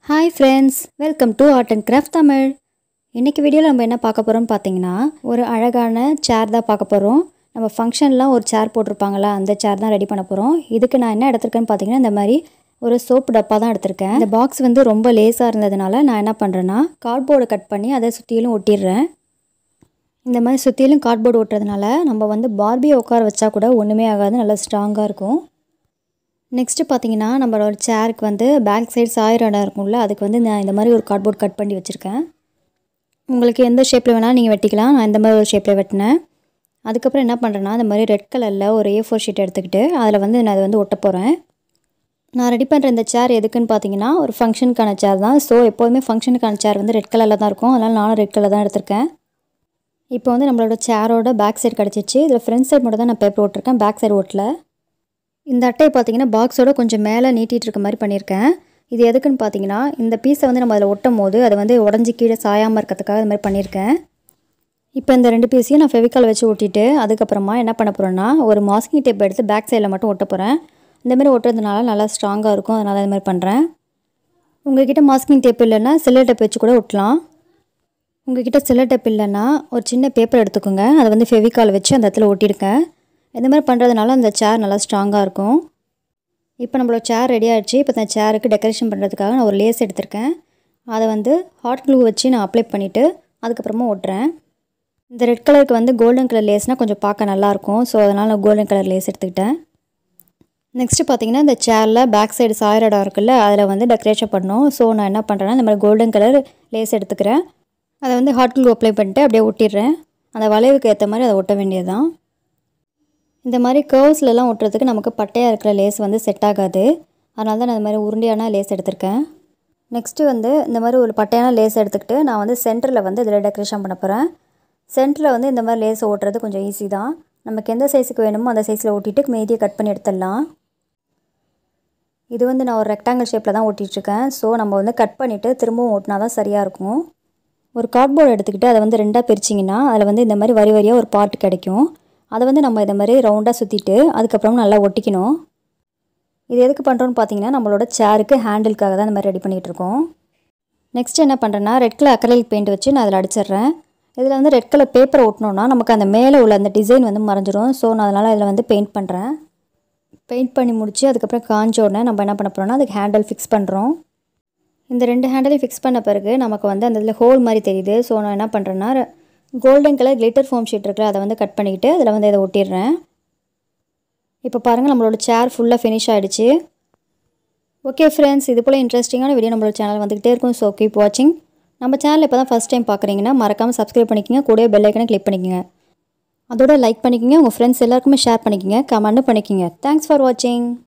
hi friends welcome to art and craft Tamil இன்றைக்கி வீடியோவில் நம்ம என்ன பார்க்க போகிறோம்னு பார்த்தீங்கன்னா ஒரு அழகான சேர் தான் பார்க்க போகிறோம் நம்ம ஃபங்க்ஷன்லாம் ஒரு சேர் போட்டிருப்பாங்களா அந்த சேர் தான் ரெடி பண்ண போகிறோம் இதுக்கு நான் என்ன எடுத்திருக்கேன்னு பார்த்தீங்கன்னா இந்த மாதிரி ஒரு சோப்பு டப்பா தான் எடுத்திருக்கேன் இந்த பாக்ஸ் வந்து ரொம்ப லேஸாக இருந்ததுனால நான் என்ன பண்ணுறேன்னா கார்ட்போர்டை கட் பண்ணி அதை சுற்றிலும் ஒட்டிடுறேன் இந்த மாதிரி சுற்றிலும் கார்ட்போர்டு ஒட்டுறதுனால நம்ம வந்து பார்பியை உட்கார வச்சா கூட ஒன்றுமே ஆகாது நல்லா ஸ்ட்ராங்காக இருக்கும் நெக்ஸ்ட்டு பார்த்தீங்கன்னா நம்மளோட சேருக்கு வந்து பேக் சைடு சாயிர இடம் இருக்கும்ல அதுக்கு வந்து நான் இந்த மாதிரி ஒரு கார்ட்போர்ட் கட் பண்ணி வச்சுருக்கேன் உங்களுக்கு எந்த ஷேப்பில் வேணாலும் நீங்கள் வெட்டிக்கலாம் நான் இந்த மாதிரி ஒரு ஷேப்பில் வெட்டினேன் அதுக்கப்புறம் என்ன பண்ணுறேன்னா இந்த மாதிரி ரெட் கலரில் ஒரு ஏ ஃபோர் ஷீட் எடுத்துக்கிட்டு அதில் வந்து நான் அதை வந்து ஒட்ட போகிறேன் நான் ரெடி பண்ணுற இந்த சேர் எதுக்குன்னு பார்த்தீங்கன்னா ஒரு ஃபங்க்ஷனுக்கான சேர் தான் ஸோ எப்போதுமே ஃபங்க்ஷனுக்கான சேர் வந்து ரெட் கலரில் தான் இருக்கும் அதனால் நானும் ரெட் கலர் தான் எடுத்திருக்கேன் இப்போ வந்து நம்மளோட சேரோட பேக் சைடு கிடச்சிச்சு இதில் ஃப்ரண்ட் சைடு மட்டும் தான் நான் பேப்பர் ஓட்டிருக்கேன் பேக் சைடு ஓட்டல இந்த அட்டையை பார்த்தீங்கன்னா பாக்ஸோட கொஞ்சம் மேலே நீட்டிகிட்டு இருக்க மாதிரி பண்ணியிருக்கேன் இது எதுக்குன்னு பார்த்தீங்கன்னா இந்த பீஸை வந்து நம்ம அதில் ஒட்டும் போது அது வந்து உடஞ்சி கீழே சாயாமல் இருக்கிறதுக்காக இது மாதிரி பண்ணியிருக்கேன் இப்போ இந்த ரெண்டு பீஸையும் நான் ஃபெவிக்கால் வச்சு ஒட்டிட்டு அதுக்கப்புறமா என்ன பண்ண போகிறேன்னா ஒரு மாஸ்கிங் டேப் எடுத்து பேக் சைடில் மட்டும் ஒட்ட போகிறேன் இந்த மாதிரி ஒட்டுறதுனால நல்லா ஸ்ட்ராங்காக இருக்கும் அதனால் இது மாதிரி பண்ணுறேன் உங்ககிட்ட மாஸ்கிங் டேப் இல்லைன்னா சில்லர் டேப் வச்சு கூட ஒட்டலாம் உங்ககிட்ட சில்லர் டேப் இல்லைன்னா ஒரு சின்ன பேப்பர் எடுத்துக்கோங்க அதை வந்து ஃபெவிக்கால் வச்சு அந்த இடத்துல ஒட்டிடுங்க இந்த மாதிரி பண்ணுறதுனால அந்த சேர் நல்லா ஸ்ட்ராங்காக இருக்கும் இப்போ நம்மளோட சேர் ரெடி ஆகிடுச்சு இப்போ அந்த சேருக்கு டெக்கரேஷன் பண்ணுறதுக்காக நான் ஒரு லேஸ் எடுத்திருக்கேன் அதை வந்து ஹாட் க்ளூ வச்சு நான் அப்ளை பண்ணிவிட்டு அதுக்கப்புறமா ஒட்டுறேன் இந்த ரெட் கலருக்கு வந்து கோல்டன் கலர் லேஸ்னால் கொஞ்சம் பார்க்க நல்லாயிருக்கும் ஸோ அதனால் நான் கோல்டன் கலர் லேஸ் எடுத்துக்கிட்டேன் நெக்ஸ்ட்டு பார்த்தீங்கன்னா இந்த சேரில் பேக் சைடு சாயர் இடம் இருக்குல்ல அதில் வந்து டெக்கரேஷன் பண்ணணும் ஸோ நான் என்ன பண்ணுறேன்னா இந்த மாதிரி கோல்டன் கலர் லேஸ் எடுத்துக்கிறேன் அதை வந்து ஹாட் க்ளூ அப்ளை பண்ணிட்டு அப்படியே ஒட்டிடுறேன் அந்த வளைவுக்கு ஏற்ற மாதிரி அதை ஒட்ட வேண்டியது தான் இந்த மாதிரி கேர்வ்ஸ்லலாம் ஒட்டுறதுக்கு நமக்கு பட்டையாக இருக்கிற லேஸ் வந்து செட் ஆகாது அதனால தான் நான் இந்த மாதிரி உருண்டையான லேஸ் எடுத்திருக்கேன் நெக்ஸ்ட்டு வந்து இந்த மாதிரி ஒரு பட்டையான லேஸ் எடுத்துக்கிட்டு நான் வந்து சென்டரில் வந்து இதில் டெக்கரேஷன் பண்ண போகிறேன் சென்டரில் வந்து இந்த மாதிரி லேஸ் ஓட்டுறது கொஞ்சம் ஈஸி தான் நமக்கு எந்த சைஸுக்கு வேணுமோ அந்த சைஸில் ஓட்டிட்டு மீதியை கட் பண்ணி எடுத்துடலாம் இது வந்து நான் ஒரு ரெக்டாங்கிள் ஷேப்பில் தான் ஓட்டிகிட்ருக்கேன் ஸோ நம்ம வந்து கட் பண்ணிவிட்டு திரும்பவும் ஓட்டினா தான் சரியாக இருக்கும் ஒரு கார்ட்போர்டு எடுத்துக்கிட்டு அதை வந்து ரெண்டாக பிரிச்சிங்கன்னா அதில் வந்து இந்த மாதிரி வரி வரியாக ஒரு பார்ட் கிடைக்கும் அதை வந்து நம்ம இதை மாதிரி ரவுண்டாக சுற்றிட்டு அதுக்கப்புறம் நல்லா ஒட்டிக்கணும் இது எதுக்கு பண்ணுறோன்னு பார்த்தீங்கன்னா நம்மளோட சேருக்கு ஹேண்டிலுக்காக தான் இந்த மாதிரி ரெடி பண்ணிகிட்டு இருக்கோம் நெக்ஸ்ட் என்ன பண்ணுறேன்னா ரெட் கலர் அக்கரலிக் பெயிண்ட் வச்சு நான் அதில் அடிச்சிடுறேன் இதில் வந்து ரெட் கலர் பேப்பர் ஒட்டினோன்னா நமக்கு அந்த மேலே உள்ள அந்த டிசைன் வந்து மறைஞ்சிரும் ஸோ நான் அதனால் இதில் வந்து பெயிண்ட் பண்ணுறேன் பெயிண்ட் பண்ணி முடித்து அதுக்கப்புறம் காஞ்ச உடனே நம்ம என்ன பண்ண போகிறோம்னா அதுக்கு ஹேண்டில் ஃபிக்ஸ் பண்ணுறோம் இந்த ரெண்டு ஹேண்டலையும் ஃபிக்ஸ் பண்ண பிறகு நமக்கு வந்து அந்த இதில் ஹோல் மாதிரி தெரியுது ஸோ நான் என்ன பண்ணுறேன்னா golden colour glitter foam sheet இருக்குல்ல அதை வந்து கட் பண்ணிக்கிட்டு அதில் வந்து இதை ஒட்டிடுறேன் இப்போ பாருங்கள் நம்மளோட சேர் ஃபுல்லாக ஃபினிஷ் ஆகிடுச்சு ஓகே ஃப்ரெண்ட்ஸ் இது போல் இன்ட்ரெஸ்டிங்கான வீடியோ நம்மளோட சேனல் வந்துக்கிட்டே இருக்கும் ஸோ கீப் வாட்சிங் நம்ம சேனல் இப்போ தான் ஃபஸ்ட் டைம் பார்க்குறீங்கன்னா மறக்காமல் சப்ஸ்கிரைப் பண்ணிக்கோங்க கூடவே பெல் ஐக்கனை கிளிக் பண்ணிக்கோங்க அதோட லைக் பண்ணிக்கோங்க உங்கள் ஃப்ரெண்ட்ஸ் எல்லாருக்குமே ஷேர் பண்ணிக்கோங்க கமெண்ட்டும் பண்ணிக்கோங்க தேங்க்ஸ் ஃபார் வாட்சிங்